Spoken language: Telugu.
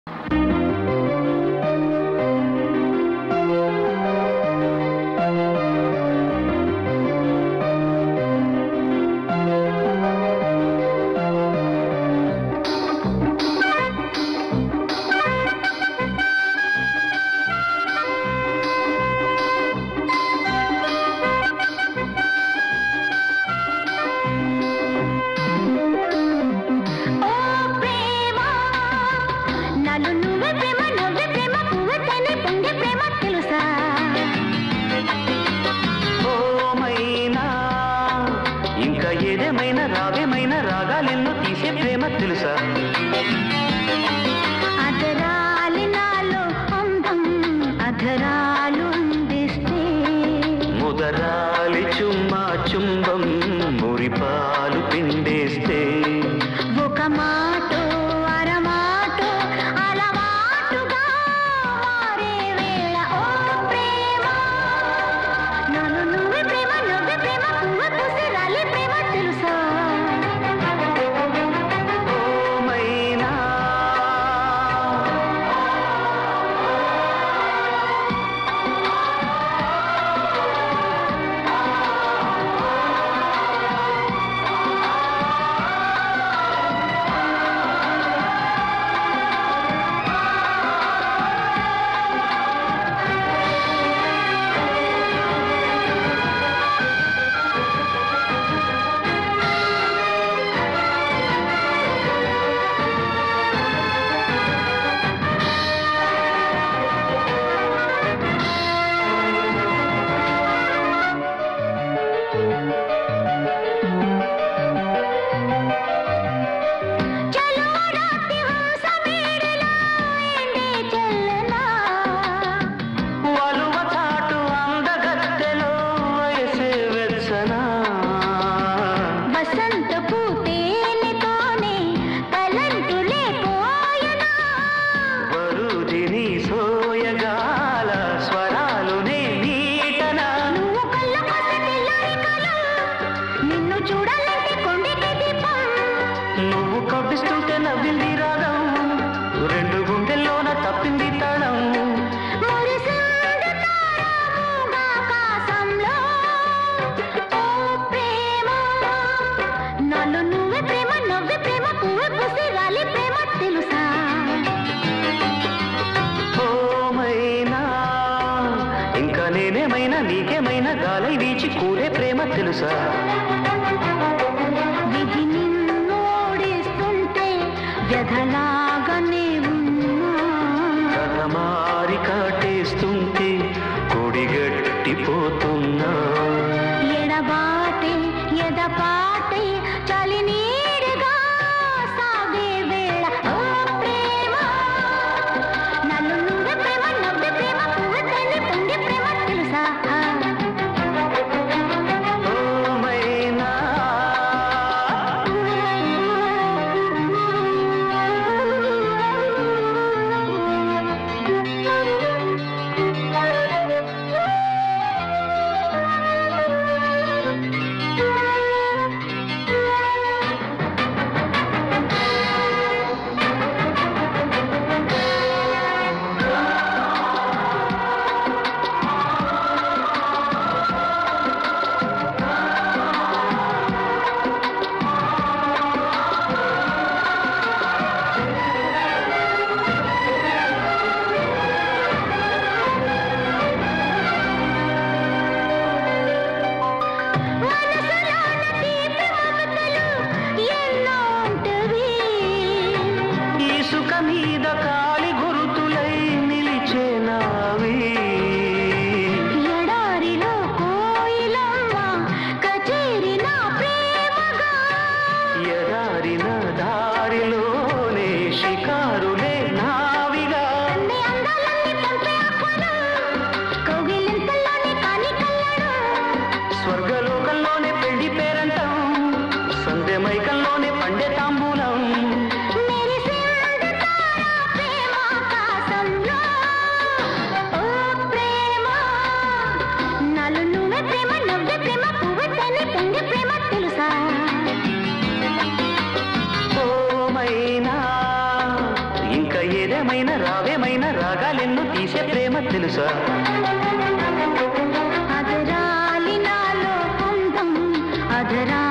ఓ ప్రేమ నన్ను నువ్వే ప్రేమ నువ్వే ప్రేమ పువ్వే తేనె పొంగే ప్రేమ తెలుసా ఓమైనా ఇంకా ఏదేమైనా రావేమైనా రాగాలెన్నో తీసే ప్రేమ తెలుసా అధరాలి నాలో అందం అధరాలు అందిస్తే ముదరాలి చుమ్మా చుంబం మురిపాలు పిండేస్తే ఒక మాట అరమాట అలవాటుగా మారే వేళ ఓ ప్రేమ నన్ను నువ్వే ప్రేమ నువ్వే ప్రేమ పువ్వు పూసి రాలి ప్రేమ తెలుసా ఓమైనా చలో రాత్రి హంస మేడలో ఎండే చల్లనా వలువ చాటు అందగత్తెలో వయసే వెచ్చనా వసంత పూతేనెతోనే తలంటులే పోయనా వరుదిని సోయగాల స్వరాలునే నీటనా నువ్వు కళ్ళ కోసే తెల్లని కల నిన్ను చూడాలంటే కొండెక్కే దీపం నువ్వు కవ్విస్తుంటే నవ్వింది రాగం రెండు గుండెల్లోన తప్పింది తాళం మురిసింది తారామూగా ఆకాశంలో ఓ ప్రేమ నన్ను నువ్వే ప్రేమ నవ్వే ప్రేమ పువ్వే పూసి రాలి ప్రేమ తెలుసా ఓమైనా ఇంకా నేనేమైనా నీకేమైనా గాలై వీచి కూరే ప్రేమ తెలుసా విధి నిన్ను ఓడిస్తుంటే వ్యధలాగానే ఉన్నా కథ మారి కాటేస్తుంటే కొడిగట్టిపోతున్నా ఎడబాటే ఎదపాటే చలి నీడగా సాగే వేళ ఓ ప్రేమ నన్ను నువ్వే ప్రేమ నవ్వే ప్రేమ పువ్వు తల్లి పొంగే ప్రేమ తెలుసా ఓమైనా మనసులోన తీపి మమతలు ఎన్నో ఉంటవి ఇసుక మీద కాలి గురుతులై నిలిచే నావి ఎడారిలో కోయిలమ్మ కచేరి నా ప్రేమగా ఎదారిన దారిలోనే షికారులే నావిగా అన్ని అందాలన్నీ పంపే ఆహ్వానం కౌగిలింతల్లోని కాని కళ్యాణం స్వర్గలోకంలోనే పెళ్లి పేరంటం సంధ్య మైకంలోనే పండే తాంబూలం మెరిసింది తారా ప్రేమ రావేమైనా రావేమైనా రాగాలెన్ను తీసే ప్రేమ తెలుసా అదరాలి నాలో అందం అదరా